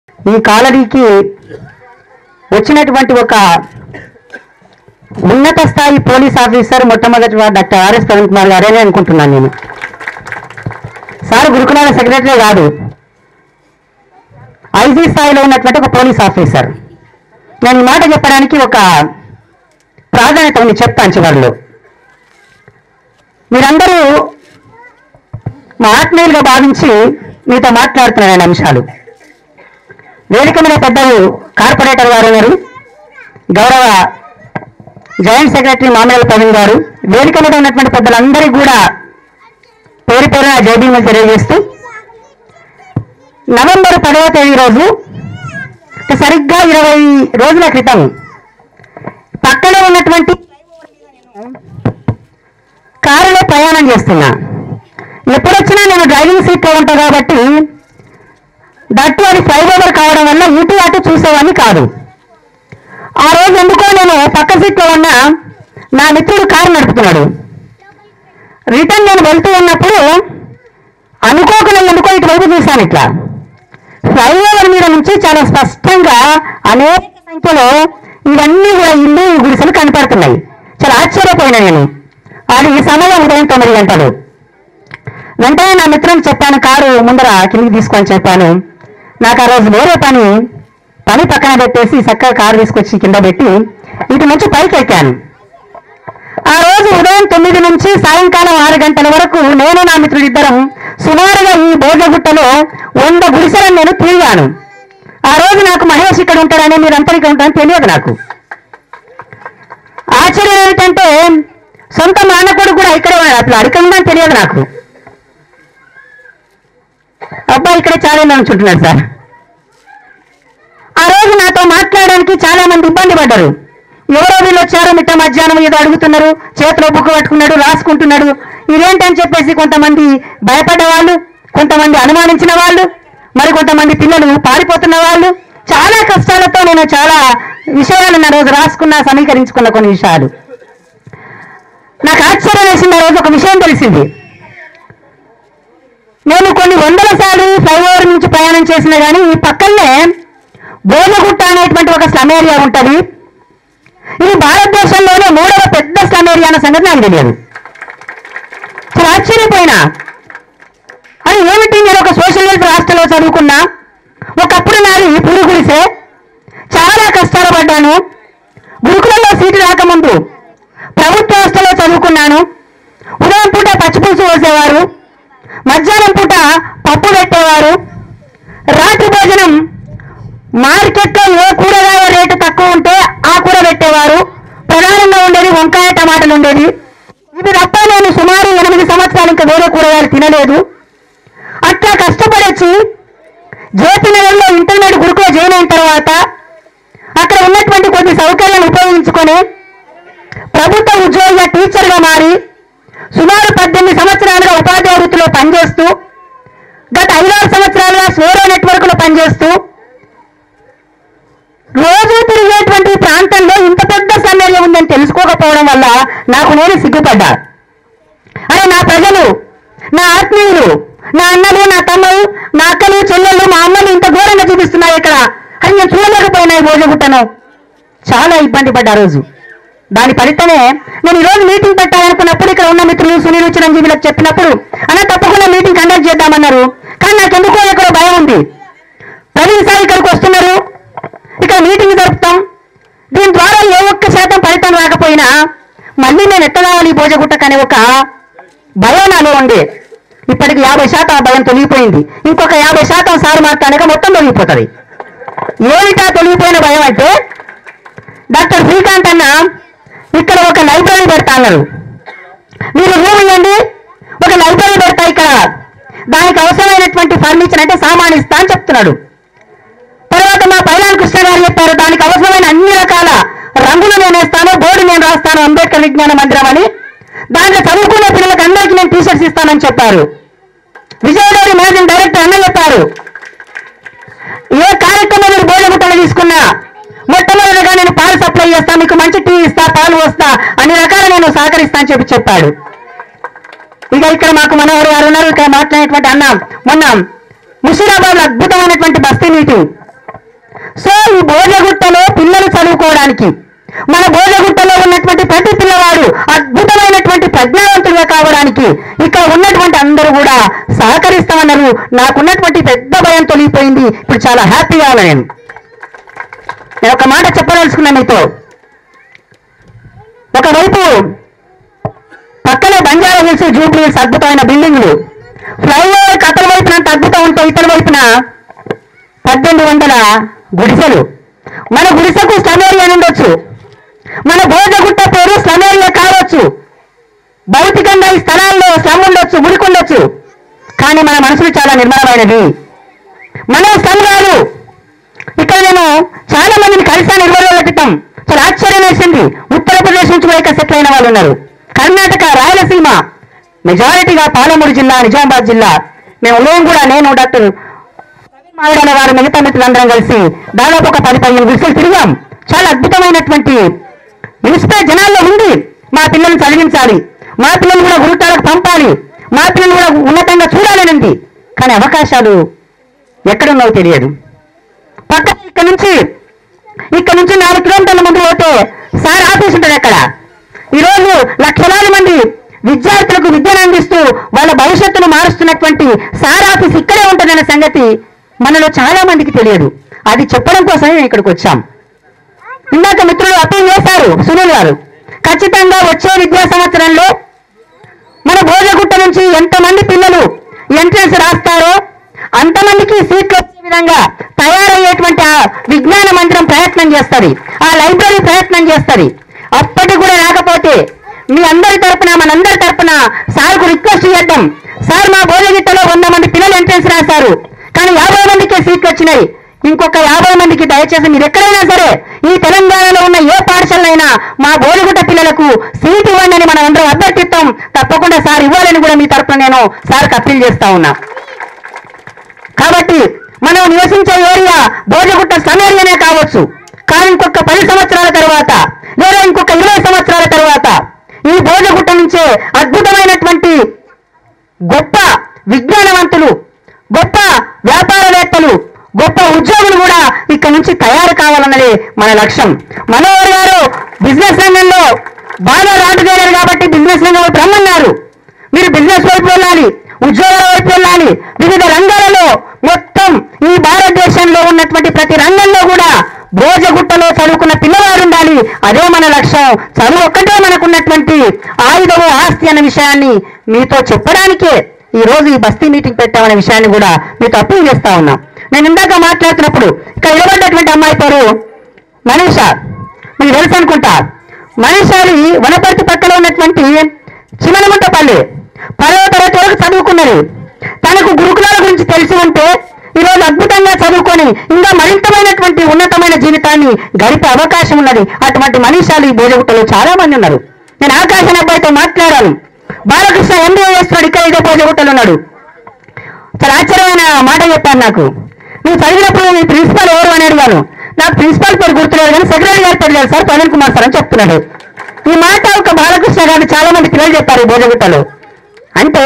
ఈ కాలనీకి వచ్చినటువంటి ఒక ఉన్నత స్థాయి పోలీస్ ఆఫీసర్ మొట్టమొదటి వాడు డాక్టర్ ఆర్ఎస్ ప్రవీణ్ కుమార్ గారని అనుకుంటున్నాను నేను సార్ గురుకులాల సెక్రటరీ కాదు ఐజీ స్థాయిలో ఉన్నటువంటి ఒక పోలీస్ ఆఫీసర్ నేను ఈ మాట చెప్పడానికి ఒక ప్రాధాన్యత ఉంది చెప్తాను చివరిలో మీరందరూ మా ఆత్మీయులుగా భావించి మీతో మాట్లాడుతున్నాను ఆయన అంశాలు వేదిక మీద పెద్దలు కార్పొరేటర్ గారు ఉన్నారు గౌరవ జాయింట్ సెక్రటరీ మామయ్య ప్రవీణ్ గారు వేదిక మీద ఉన్నటువంటి పెద్దలందరికీ కూడా పేరు పేరున జైబీమ తెలియజేస్తూ నవంబర్ పదవ తేదీ రోజు సరిగ్గా ఇరవై రోజుల క్రితం పక్కనే ఉన్నటువంటి కారులో ప్రయాణం చేస్తున్నా ఎప్పుడొచ్చినా నేను డ్రైవింగ్ సీట్లో ఉంటా కాబట్టి దట్టు అది ఫ్లైఓవర్ కావడం వల్ల ఇటు అటు చూసేవాడిని కాదు ఆ రోజు ఎందుకో నేను పక్క సీట్లో ఉన్న నా మిత్రుడు కారు నడుపుతున్నాడు రిటర్న్ నేను వెళ్తూ ఉన్నప్పుడు అనుకోకుండా ఎందుకో ఇటువైపు చూశాను ఇట్లా ఫ్లైఓవర్ మీద నుంచి చాలా స్పష్టంగా అనేక సంఖ్యలో ఇవన్నీ కూడా ఇల్లు గుడిసెలు కనపడుతున్నాయి చాలా ఆశ్చర్యపోయినా నేను అది ఈ సమయం ఉదయం తొమ్మిది గంటలు వెంటనే నా మిత్రునికి చెప్పాను కారు ముందర కిందికి తీసుకొని చెప్పాను నాకు ఆ రోజు వేరే పని పని పక్కన పెట్టేసి చక్కగా కారు తీసుకొచ్చి కింద పెట్టి ఇటు నుంచి పైకి ఎక్కాను ఆ రోజు ఉదయం తొమ్మిది నుంచి సాయంకాలం ఆరు గంటల వరకు నేను నా మిత్రుడు ఇద్దరం సుమారుగా ఈ బోర్లగుట్టలో వంద గుడిసెలను నేను తిరిగాను ఆ రోజు నాకు మహేష్ ఇక్కడ ఉంటాడని మీరంతా ఇక్కడ ఉంటారని తెలియదు నాకు ఆశ్చర్యం ఏమిటంటే సొంత మానకుడు కూడా ఇక్కడే ఉన్నాడు అసలు అడికందని తెలియదు నాకు అబ్బాయి ఇక్కడ చాలా అనుకుంటున్నాడు సార్ ఆ రోజు నాతో మాట్లాడడానికి చాలా మంది ఇబ్బంది పడ్డారు ఎవరో వీళ్ళు వచ్చారు మిట్ట మధ్యాహ్నం ఏదో అడుగుతున్నారు చేతిలో బుక్ పట్టుకున్నాడు రాసుకుంటున్నాడు ఇదేంటని చెప్పేసి కొంతమంది భయపడ్డ వాళ్ళు కొంతమంది అనుమానించిన వాళ్ళు మరి కొంతమంది పిల్లలు పారిపోతున్న వాళ్ళు చాలా కష్టాలతో నేను చాలా విషయాలు నా రోజు రాసుకున్న సమీకరించుకున్న కొన్ని విషయాలు నాకు ఆశ్చర్యం వేసింది ఆ రోజు ఒక విషయం తెలిసింది నేను కొన్ని వందల సార్లు ఫ్లైఓవర్ నుంచి ప్రయాణం చేసినా కానీ ఈ పక్కనే గోజగుట్ట అనేటువంటి ఒక స్లమ్ ఏరియా ఉంటుంది ఇది భారతదేశంలోనే మూడవ పెద్ద స్లమ్ ఏరియా అన్న సంగతి నాకు తెలియదు చాలా ఆశ్చర్యపోయినా అది ఏమిటి నేను ఒక సోషల్ వెల్ఫేర్ హాస్టల్లో చదువుకున్నా ఒకప్పుడు నాది పురుగు గుడిసే చాలా కష్టాలు పడ్డాను గురుకులలో సీటు రాకముందు ప్రభుత్వ హాస్టల్లో చదువుకున్నాను ఉదయం పూట పచ్చిపులుసు పోసేవారు మధ్యాహ్నం పూట పప్పు పెట్టేవారు రాత్రి భోజనం మార్కెట్లో ఏ కూరగాయ రేటు తక్కువ ఉంటే ఆ కూర పెట్టేవారు ప్రధానంగా ఉండేది వంకాయ టమాటాలు ఉండేది ఇవి తప్ప నేను సుమారు ఎనిమిది సంవత్సరాలు ఇంకా వేరే కూరగాయలు తినలేదు అట్లా కష్టపడొచ్చి జ్యోతి నగర్లో ఇంటర్మీడియట్ గురుకులో జాయిన్ అయిన తర్వాత అక్కడ ఉన్నటువంటి కొన్ని సౌకర్యాలను ఉపయోగించుకొని ప్రభుత్వ ఉద్యోగిగా టీచర్గా మారి సుమారు పద్దెనిమిది సంవత్సరాలుగా ఉపాధ్యాయ వృత్తిలో పనిచేస్తూ గత ఐదారు సంవత్సరాలుగా స్వేరో నెట్వర్క్ లో పనిచేస్తూ రోజు తిరిగేటువంటి ప్రాంతంలో ఇంత పెద్ద సౌందర్యం ఉందని తెలుసుకోకపోవడం వల్ల నాకు నేను సిగ్గుపడ్డా అరే నా ప్రజలు నా ఆత్మీయులు నా అన్నలు నా తమ్ముడు నా అక్కలు చెల్లెళ్ళు మా అమ్మలు ఇంత ఘోరంగా చూపిస్తున్నారు ఇక్కడ అని నేను చూడలేకపోయినా ఈ భోజగుట్టను చాలా ఇబ్బంది పడ్డా ఆ రోజు దాని ఫలితమే నేను ఈ రోజు మీటింగ్ పెట్టాలనుకున్నప్పుడు ఇక్కడ ఉన్న మిత్రులు సునీల్ చిరంజీవులకు చెప్పినప్పుడు అన్న తప్పకుండా మీటింగ్ కండక్ట్ చేద్దామన్నారు కానీ నాకు ఎందుకో ఇక్కడ భయం ఉంది ప్రతిసారి ఇక్కడికి వస్తున్నారు ఇక్కడ మీటింగ్ జరుపుతాం దీని ద్వారా ఏ ఒక్క శాతం ఫలితం రాకపోయినా మళ్ళీ నేను ఎట్ట కావాలి ఈ భోజగుట్టకు అనే ఒక భయం నాలో ఉంది ఇప్పటికి యాభై శాతం ఆ భయం తొలగిపోయింది ఇంకొక యాభై శాతం సార్ మాట్లాడక మొత్తం తొలగిపోతుంది ఏమిటా తొలగిపోయిన భయం అంటే డాక్టర్ శ్రీకాంత్ అన్న ఇక్కడ ఒక లైబ్రరీ పెడతా అన్నారు మీరు రూమ్ ఇవ్వండి ఒక లైబ్రరీ పెడతా ఇక్కడ దానికి అవసరమైనటువంటి ఫర్నిచర్ అంటే సామాన్ ఇస్తా అని చెప్తున్నాడు తర్వాత మా పైలాన్ కృష్ణ గారు చెప్పారు దానికి అవసరమైన అన్ని రకాల రంగులు నేను వేస్తాను బోర్డు నేను రాస్తాను అంబేద్కర్ విజ్ఞాన మందిరం అని దాంట్లో చదువుకునే పిల్లలకు అందరికీ నేను టీషర్ట్స్ ఇస్తానని చెప్పారు విజయవాడ మేనేజింగ్ డైరెక్టర్ అన్న చెప్పారు ఏ కార్యక్రమం మీరు బోర్డు తీసుకున్నా మొట్టమొదటిగా నేను పాలు సప్లై చేస్తా మీకు మంచి టీ ఇస్తా పాలు వస్తా అన్ని రకాల నేను సహకరిస్తా అని చెప్పి చెప్పాడు ఇక ఇక్కడ మాకు మనోహర్ గారు ఉన్నారు ఇక్కడ మాట్లాడినటువంటి అన్న మొన్న ముషీరాబాద్ అద్భుతమైనటువంటి బస్తీ మీటింగ్ సో ఈ భోజగుట్టలో పిల్లలు చదువుకోవడానికి మన భోజగుట్టలో ఉన్నటువంటి ప్రతి పిల్లవాడు అద్భుతమైనటువంటి ప్రజ్ఞావంతులుగా కావడానికి ఇక్కడ ఉన్నటువంటి అందరూ కూడా సహకరిస్తామన్నారు నాకున్నటువంటి పెద్ద భయం తొలగిపోయింది ఇప్పుడు చాలా హ్యాపీగా ఉన్నా నేను నేను ఒక మాట చెప్పదలుచుకున్నా మీతో ఒకవైపు పక్కనే బంజారా హిల్స్ జూబ్లీ హిల్స్ అద్భుతమైన బిల్డింగ్లు ఫ్లైఓవర్ కథల వైపున అంత అద్భుతం ఉంటే ఇతర వైపున పద్దెనిమిది వందల గుడిసెలు మన గుడిసెకు స్లమ్ ఏరియా అని ఉండొచ్చు మన భోజగుట్ట పేరు స్లమ్ ఏరియా కావచ్చు భౌతికంగా ఈ స్థలాల్లో స్లమ్ ఉండొచ్చు మురికి ఉండొచ్చు కానీ మన మనసులు చాలా నిర్మలమైనది మనం స్లమ్ కాదు ఇక్కడ నేను చాలా మందిని కలిసాను ఇరవై రోజుల క్రితం చాలా ఆశ్చర్యం వేసింది ఉత్తరప్రదేశ్ నుంచి కూడా ఇక్కడ సెటిల్ అయిన వాళ్ళు ఉన్నారు కర్ణాటక రాయలసీమ మెజారిటీగా పాలమూరు జిల్లా నిజామాబాద్ జిల్లా మేము మేము కూడా నేను డాక్టర్ మావిడల వారు మిగతా మిత్రులందరం కలిసి దాదాపు ఒక పది పదిహేను విషయాలు తిరిగాం చాలా అద్భుతమైనటువంటి ఇన్స్పైర్ జనాల్లో ఉంది మా పిల్లల్ని చదివించాలి మా పిల్లల్ని కూడా గురుతాలకు పంపాలి మా పిల్లల్ని కూడా ఉన్నతంగా చూడాలని ఉంది కానీ అవకాశాలు ఎక్కడున్నావో తెలియదు పక్కన ఇక్కడ నుంచి ఇక్కడ నుంచి నాలుగు కిలోమీటర్ల ముందు పోతే సార్ ఆఫీస్ ఉంటుంది అక్కడ ఈరోజు లక్షలాది మంది విద్యార్థులకు విద్యను అందిస్తూ వాళ్ళ భవిష్యత్తును మారుస్తున్నటువంటి సార్ ఆఫీస్ ఇక్కడే ఉంటుందనే సంగతి మనలో చాలా మందికి తెలియదు అది చెప్పడం కోసమే మేము ఇక్కడికి వచ్చాం ఇందాక మిత్రులు అప్పీల్ చేశారు సునీల్ గారు ఖచ్చితంగా వచ్చే విద్యా సంవత్సరంలో మన భోజగుట్ట నుంచి ఎంతమంది పిల్లలు ఎంట్రన్స్ రాస్తారో అంతమందికి సీట్లు వచ్చే విధంగా తయారయ్యేటువంటి ఆ విజ్ఞాన మందిరం ప్రయత్నం చేస్తుంది ఆ లైబ్రరీ ప్రయత్నం చేస్తుంది అప్పటికి కూడా రాకపోతే మీ అందరి తరపున మనందరి తరపున సార్కు రిక్వెస్ట్ చేద్దాం సార్ మా భోజగిట్టలో వంద మంది పిల్లలు ఎంట్రన్స్ రాశారు కానీ యాభై మందికే సీట్లు వచ్చినాయి ఇంకొక యాభై మందికి దయచేసి మీరు ఎక్కడైనా సరే ఈ తెలంగాణలో ఉన్న ఏ పాఠశాలైనా మా బోడిగుట్ట పిల్లలకు సీట్ ఇవ్వండి అని మనం అందరం అభ్యర్థిస్తాం తప్పకుండా సార్ ఇవ్వాలని కూడా మీ తరపున నేను సార్కి అప్పీల్ చేస్తా ఉన్నా కాబట్టి మనం నివసించే ఏరియా బోడిగుట్ట సమేరియనే కావచ్చు కానీ ఇంకొక పది సంవత్సరాల తర్వాత లేదా ఇంకొక ఇరవై సంవత్సరాల తర్వాత ఈ బోజగుట్ట నుంచే అద్భుతమైనటువంటి గొప్ప విజ్ఞానవంతులు గొప్ప వ్యాపారవేత్తలు గొప్ప ఉద్యోగులు కూడా ఇక్కడ నుంచి తయారు కావాలన్నది మన లక్ష్యం మనోహర్ గారు బిజినెస్ రంగంలో బాగా రాటుదేరారు కాబట్టి బిజినెస్ రంగంలో రమ్మన్నారు మీరు బిజినెస్ వైపు వెళ్ళాలి ఉద్యోగాల వైపు వెళ్ళాలి వివిధ రంగాలలో మొత్తం ఈ భారతదేశంలో ఉన్నటువంటి ప్రతి రంగంలో కూడా భోజగుట్టలో చదువుకున్న పిల్లవాడు ఉండాలి అదే మన లక్ష్యం చదువు ఒక్కటే మనకున్నటువంటి ఆయుధము ఆస్తి అనే విషయాన్ని మీతో చెప్పడానికే ఈ రోజు ఈ బస్తీ మీటింగ్ పెట్టామనే విషయాన్ని కూడా మీతో అప్పీల్ చేస్తా ఉన్నా నేను ఇందాక మాట్లాడుతున్నప్పుడు ఇక్కడ నిలబడ్డటువంటి అమ్మాయి పేరు మనీష మీకు తెలుసు అనుకుంటా మనీషాలి వనపర్తి పక్కన ఉన్నటువంటి చిమలముంటపల్లి పదవ తరగతి వరకు చదువుకున్నది తనకు గురుకులాల గురించి తెలిసి ఉంటే ఈరోజు అద్భుతంగా చదువుకొని ఇంకా మరింతమైనటువంటి ఉన్నతమైన జీవితాన్ని గడిపే అవకాశం ఉన్నది అటువంటి మనీషాలు ఈ భోజగుట్టలో చాలా మంది ఉన్నారు నేను ఆకాశం అబ్బాయితో మాట్లాడాను బాలకృష్ణ ఎంబీఏ చేస్తున్నాడు ఇక్కడ ఇదే భోజగుట్టలో ఉన్నాడు చాలా ఆశ్చర్యమైన మాట చెప్పాను నాకు నువ్వు చదివినప్పుడు నీ ప్రిన్సిపల్ ఎవరు అని అడిగాను నాకు ప్రిన్సిపల్ పేరు గుర్తులేదు కానీ సెక్రటరీ గారి పేరు లేదు సార్ ప్రవీణ్ కుమార్ సార్ అని చెప్తున్నాడు ఈ మాట ఒక బాలకృష్ణ గారిని చాలా మంది పిల్లలు చెప్పారు ఈ భోజగుట్టలో అంటే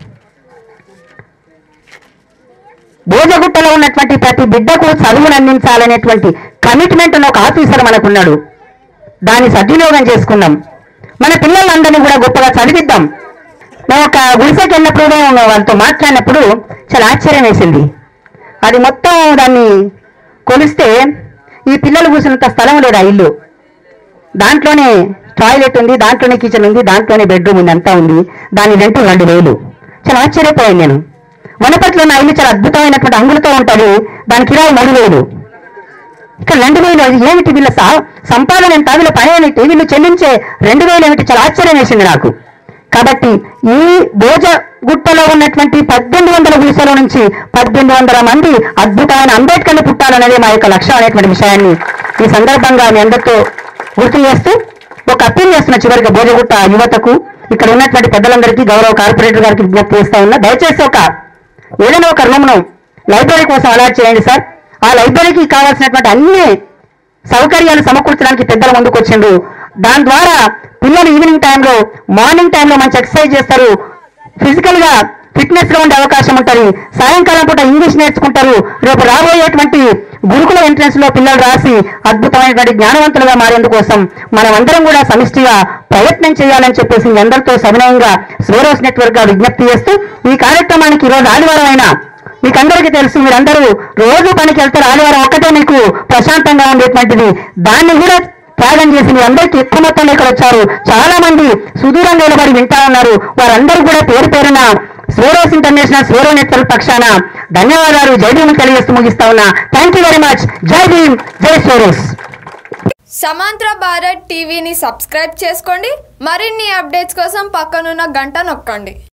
భోజగుట్టలో ఉన్నటువంటి ప్రతి బిడ్డకు చదువును అందించాలనేటువంటి కమిట్మెంట్ ఉన్న ఒక ఆఫీసర్ మనకున్నాడు దాన్ని సద్వినియోగం చేసుకుందాం మన పిల్లలందరినీ కూడా గొప్పగా చదివిద్దాం మేము ఒక గుడిసెకి వెళ్ళినప్పుడు మేము వాళ్ళతో మాట్లాడినప్పుడు చాలా ఆశ్చర్యం వేసింది అది మొత్తం దాన్ని కొలిస్తే ఈ పిల్లలు కూర్చున్నంత స్థలం లేదు ఆ ఇల్లు దాంట్లోనే టాయిలెట్ ఉంది దాంట్లోనే కిచెన్ ఉంది దాంట్లోనే బెడ్రూమ్ ఉంది అంతా ఉంది దాని రెంట్ రెండు వేలు చాలా ఆశ్చర్యపోయాను నేను వనపట్లో నా ఇల్లు చాలా అద్భుతమైనటువంటి అంగులతో ఉంటుంది దాని కిరాయి మూడు వేలు ఇక్కడ రెండు వేలు అది ఏమిటి వీళ్ళ సా- సంపాదన ఎంత వీళ్ళ పని ఏమిటి వీళ్ళు చెల్లించే రెండు వేలు ఏమిటి చాలా ఆశ్చర్యం వేసింది నాకు కాబట్టి ఈ భోజ గుట్టలో ఉన్నటువంటి పద్దెనిమిది వందల గుడిసెల నుంచి పద్దెనిమిది వందల మంది అద్భుతమైన అంబేద్కర్ని పుట్టాలనేది మా యొక్క లక్ష్యం అనేటువంటి విషయాన్ని ఈ సందర్భంగా మీ అందరితో గుర్తు చేస్తూ ఒక అప్పీల్ చేస్తున్న చివరిగా భోజగుట్ట యువతకు ఇక్కడ ఉన్నటువంటి పెద్దలందరికీ గౌరవ కార్పొరేటర్ గారికి విజ్ఞప్తి చేస్తా ఉన్నా దయచేసి ఒక ఏదైనా ఒక రూమ్ను లైబ్రరీ కోసం అలాట్ చేయండి సార్ ఆ లైబ్రరీకి కావాల్సినటువంటి అన్ని సౌకర్యాలు సమకూర్చడానికి పెద్దలు ముందుకు వచ్చిండ్రు దాని ద్వారా పిల్లలు ఈవినింగ్ టైంలో మార్నింగ్ టైంలో మంచి ఎక్సర్సైజ్ చేస్తారు ఫిజికల్ గా ఫిట్నెస్ గా ఉండే అవకాశం ఉంటుంది సాయంకాలం పూట ఇంగ్లీష్ నేర్చుకుంటారు రేపు రాబోయేటువంటి గురుకుల ఎంట్రన్స్ లో పిల్లలు రాసి అద్భుతమైనటువంటి జ్ఞానవంతులుగా మారేందుకోసం మనమందరం కూడా సమిష్టిగా ప్రయత్నం చేయాలని చెప్పేసి మీ అందరితో సవినయంగా స్వరోస్ నెట్వర్క్ గా విజ్ఞప్తి చేస్తూ ఈ కార్యక్రమానికి ఈరోజు ఆదివారం అయినా మీకు అందరికీ తెలుసు మీరందరూ రోజు పనికి వెళ్తారు ఆదివారం ఒక్కటే మీకు ప్రశాంతంగా ఉండేటువంటిది దాన్ని కూడా త్యాగం చేసి మీ అందరికీ ఎక్కువ మొత్తంలో ఇక్కడ వచ్చారు చాలా మంది సుదూరంగా నిలబడి వింటా ఉన్నారు వారందరూ కూడా పేరు పేరున స్వరోస్ ఇంటర్నేషనల్ స్వరో నెట్వర్క్ పక్షాన ధన్యవాదాలు జై భీమ్ తెలియజేస్తూ ముగిస్తా ఉన్నా థ్యాంక్ యూ వెరీ మచ్ జై భీమ్ జై స్వరోస్ సమాంతర భారత్ టీవీని సబ్స్క్రైబ్ చేసుకోండి మరిన్ని అప్డేట్స్ కోసం పక్కనున్న గంట నొక్కండి